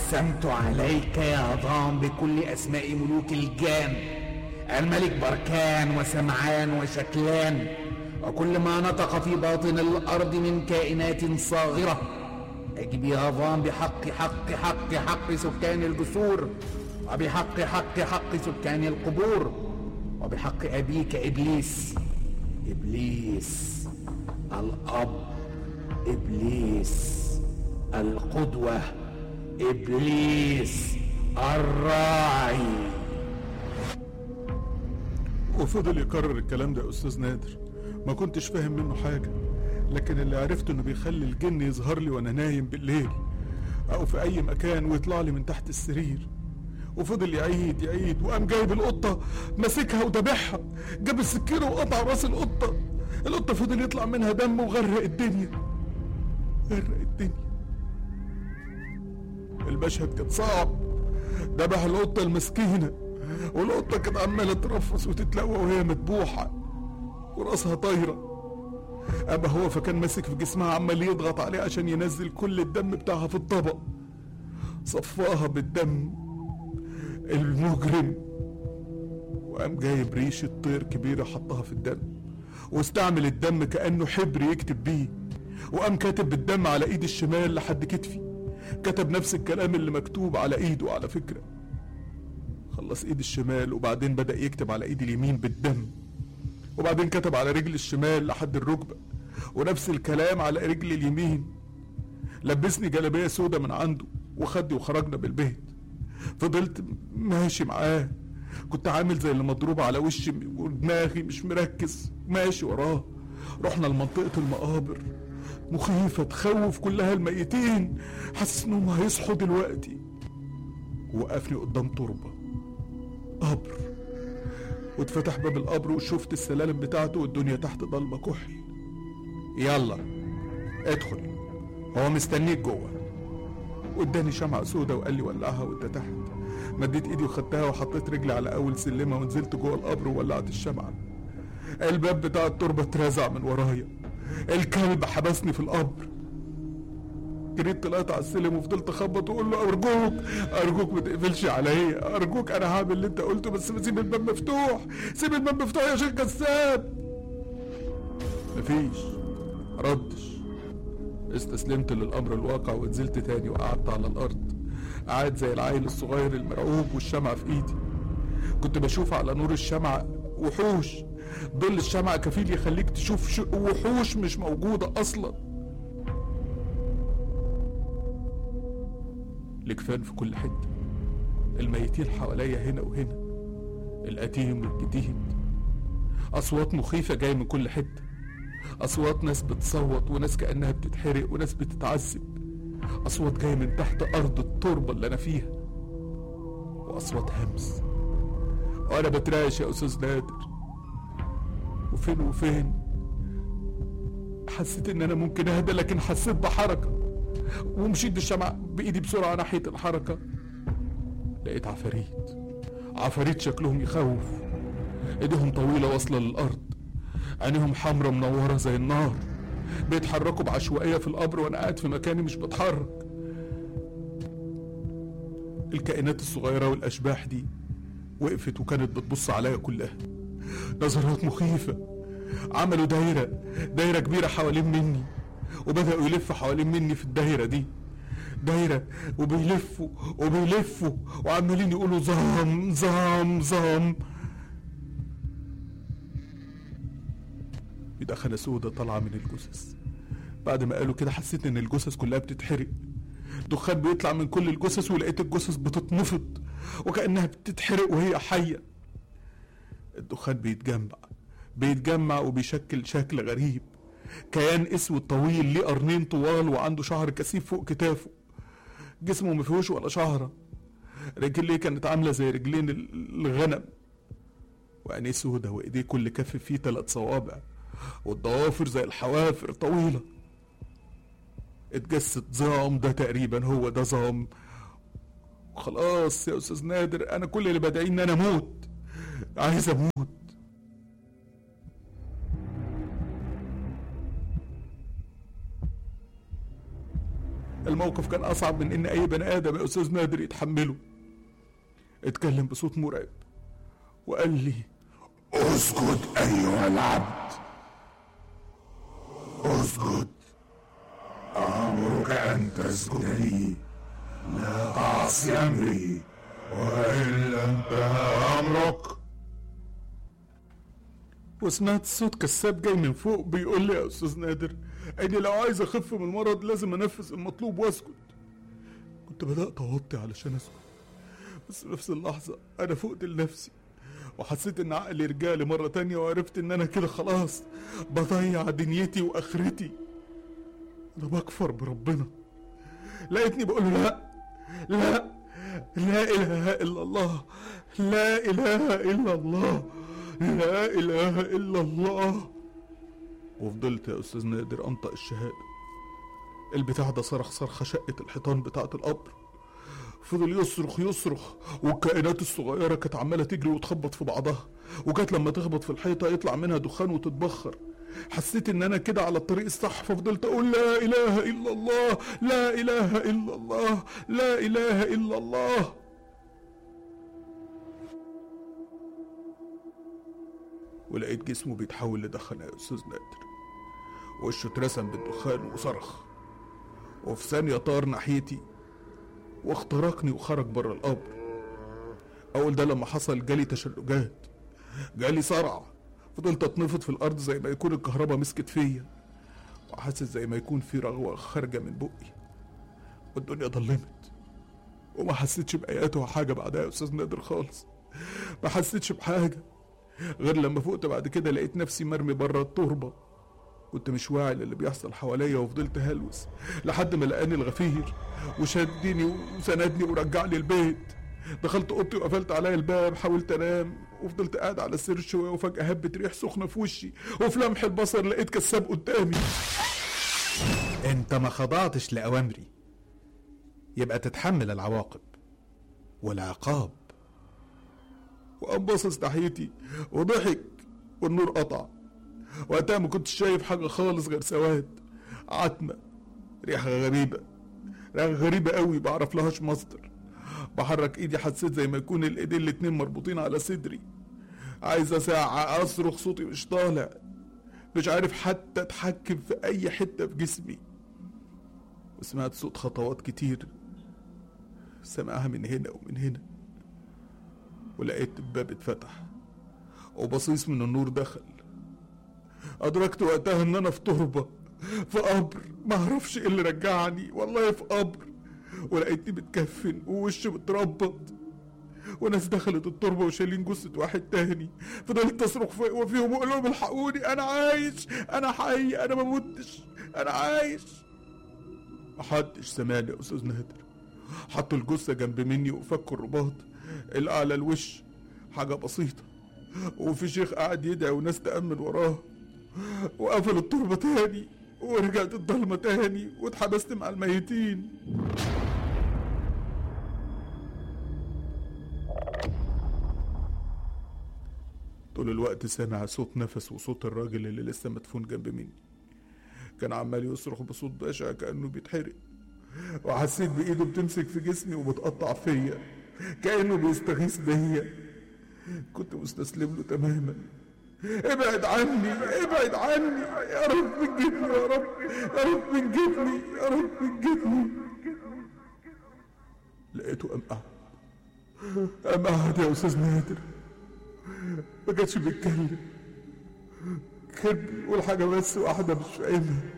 قسمت عليك يا عظام بكل أسماء ملوك الجان الملك بركان وسمعان وشكلان وكل ما نطق في باطن الأرض من كائنات صاغرة أجب يا عظام بحق حق حق حق سكان الجسور وبحق حق حق سكان القبور وبحق أبيك إبليس إبليس الأب إبليس القدوة إبليس الراعي وفضل يكرر الكلام ده يا أستاذ نادر ما كنتش فاهم منه حاجة لكن اللي عرفته إنه بيخلي الجن يظهر لي وأنا نايم بالليل أو في أي مكان ويطلع لي من تحت السرير وفضل يعيد يعيد وقام جايب القطة ماسكها وذبحها جاب السكينة وقطع راس القطة القطة فضل يطلع منها دم وغرق الدنيا غرق الدنيا المشهد كان صعب ذبح القطة المسكينة والقطة كانت عمالة ترفص وتتلوى وهي مذبوحة وراسها طايرة أما هو فكان ماسك في جسمها عمال يضغط عليه عشان ينزل كل الدم بتاعها في الطبق صفاها بالدم المجرم وقام جايب ريشة طير كبيرة حطها في الدم واستعمل الدم كأنه حبر يكتب بيه وقام كاتب بالدم على ايد الشمال لحد كتفي كتب نفس الكلام اللي مكتوب على ايده على فكرة خلص ايد الشمال وبعدين بدأ يكتب على ايد اليمين بالدم وبعدين كتب على رجل الشمال لحد الركبة ونفس الكلام على رجل اليمين لبسني جلابية سودة من عنده وخدي وخرجنا بالبيت فضلت ماشي معاه كنت عامل زي اللي مضروب على وشي ودماغي مش مركز ماشي وراه رحنا لمنطقة المقابر مخيفة تخوف كلها الميتين حاسس انهم هيصحوا دلوقتي وقفني قدام تربة قبر واتفتح باب القبر وشفت السلالم بتاعته والدنيا تحت ضلمة كحل يلا ادخل هو مستنيك جوه واداني شمعة سودة وقال لي ولعها وانت تحت مديت ايدي وخدتها وحطيت رجلي على اول سلمة ونزلت جوه القبر وولعت الشمعة الباب بتاع التربة اترزع من ورايا الكلب حبسني في القبر جريت طلعت على السلم وفضلت اخبط واقول له ارجوك ارجوك ما تقفلش عليا ارجوك انا هعمل اللي انت قلته بس سيب الباب مفتوح سيب الباب مفتوح يا شيخ كساب مفيش ردش استسلمت للامر الواقع ونزلت تاني وقعدت على الارض قاعد زي العيل الصغير المرعوب والشمعة في ايدي كنت بشوف على نور الشمعة وحوش ظل الشمعة كفيل يخليك تشوف ش- وحوش مش موجودة أصلا الجفان في كل حتة الميتين حواليا هنا وهنا القديم والجديد أصوات مخيفة جاية من كل حتة أصوات ناس بتصوت وناس كأنها بتتحرق وناس بتتعذب أصوات جاية من تحت أرض التربة اللي أنا فيها وأصوات همس وأنا بترعش يا أستاذ نادر وفين وفين حسيت ان انا ممكن اهدى لكن حسيت بحركة ومشيت بالشمع بايدي بسرعة ناحية الحركة لقيت عفاريت عفاريت شكلهم يخوف ايديهم طويلة واصلة للارض عينيهم حمرة منورة زي النار بيتحركوا بعشوائية في القبر وانا قاعد في مكاني مش بتحرك الكائنات الصغيرة والاشباح دي وقفت وكانت بتبص عليا كلها نظرات مخيفة عملوا دايرة دايرة كبيرة حوالين مني وبدأوا يلفوا حوالين مني في الدايرة دي دايرة وبيلفوا وبيلفوا وعمالين يقولوا زام زام زام في دخنة سودة طالعة من الجثث بعد ما قالوا كده حسيت ان الجثث كلها بتتحرق دخان بيطلع من كل الجثث ولقيت الجثث بتتنفض وكأنها بتتحرق وهي حية الدخان بيتجمع بيتجمع وبيشكل شكل غريب كيان اسود طويل ليه قرنين طوال وعنده شعر كثيف فوق كتافه جسمه ما فيهوش ولا شعره رجليه كانت عامله زي رجلين ال- الغنم وعينيه سودة وايديه كل كف فيه تلات صوابع والضوافر زي الحوافر طويلة اتجسد زام ده تقريبا هو ده زام خلاص يا استاذ نادر انا كل اللي بدعي ان انا اموت عايز اموت الموقف كان اصعب من ان اي بني ادم يا استاذ نادر يتحمله اتكلم بصوت مرعب وقال لي اسكت ايها العبد اسكت امرك ان تسجد لي لا تعصي امري والا انتهى امرك وسمعت صوت كساب جاي من فوق بيقول لي يا استاذ نادر اني لو عايز اخف من المرض لازم انفذ المطلوب واسكت كنت بدات اوطي علشان اسكت بس في نفس اللحظه انا فقت لنفسي وحسيت ان عقلي رجالي مرة تانية وعرفت ان انا كده خلاص بضيع دنيتي واخرتي انا بكفر بربنا لقيتني بقول له لا لا لا اله الا الله لا اله الا الله لا اله الا الله وفضلت يا استاذ نادر انطق الشهاده البتاع ده صرخ صرخه شقه الحيطان بتاعه القبر فضل يصرخ يصرخ والكائنات الصغيرة كانت عمالة تجري وتخبط في بعضها وكانت لما تخبط في الحيطة يطلع منها دخان وتتبخر حسيت ان انا كده على الطريق الصح ففضلت اقول لا اله الا الله لا اله الا الله لا اله الا الله ولقيت جسمه بيتحول لدخن يا استاذ نادر وشه اترسم بالدخان وصرخ وفي ثانية طار ناحيتي واخترقني وخرج بره القبر اول ده لما حصل جالي تشنجات جالي صرع فضلت اتنفض في الارض زي ما يكون الكهرباء مسكت فيا وحاسس زي ما يكون في رغوه خارجه من بقي والدنيا ضلمت وما حسيتش بايات ولا حاجه بعدها يا استاذ نادر خالص ما حسيتش بحاجه غير لما فقت بعد كده لقيت نفسي مرمي بره التربه كنت مش واعي للي بيحصل حواليا وفضلت هلوس لحد ما لقاني الغفير وشدني وسندني ورجعني البيت دخلت اوضتي وقفلت عليا الباب حاولت انام وفضلت قاعد على السرير شويه وفجاه هبت ريح سخنه في وشي وفي لمح البصر لقيت كساب قدامي انت ما خضعتش لأوامري يبقى تتحمل العواقب والعقاب وقام باصص ناحيتي وضحك والنور قطع وقتها ما كنتش شايف حاجة خالص غير سواد عتمة ريحة غريبة ريحة غريبة قوي بعرف لهاش مصدر بحرك ايدي حسيت زي ما يكون الايدين الاتنين مربوطين على صدري عايزة ساعة اصرخ صوتي مش طالع مش عارف حتى اتحكم في اي حتة في جسمي وسمعت صوت خطوات كتير سمعها من هنا ومن هنا ولقيت الباب اتفتح وبصيص من النور دخل أدركت وقتها إن أنا في تربة في قبر ما أعرفش إيه اللي رجعني والله في قبر ولقيتني متكفن ووشي متربط وناس دخلت التربة وشايلين جثة واحد تاني فضلت أصرخ في- وفيهم وأقول لهم الحقوني أنا عايش أنا حي أنا ما متش أنا عايش محدش سمعني يا أستاذ نادر حطوا الجثة جنب مني وفكوا الرباط اللي على الوش حاجة بسيطة وفي شيخ قاعد يدعي وناس تأمن وراه وقفل التربة تاني ورجعت الضلمة تاني واتحبست مع الميتين طول الوقت سامع صوت نفس وصوت الراجل اللي لسه مدفون جنب مني كان عمال يصرخ بصوت بشع كأنه بيتحرق وحسيت بإيده بتمسك في جسمي وبتقطع فيا كأنه بيستغيث بيا كنت مستسلم له تماما ابعد عني ابعد عني يا رب انجدني يا رب يا رب انجدني يا رب انجدني لقيته قام قعد قام قعد يا استاذ نادر ما كانش بيتكلم كان بيقول حاجه بس واحده مش فاهمها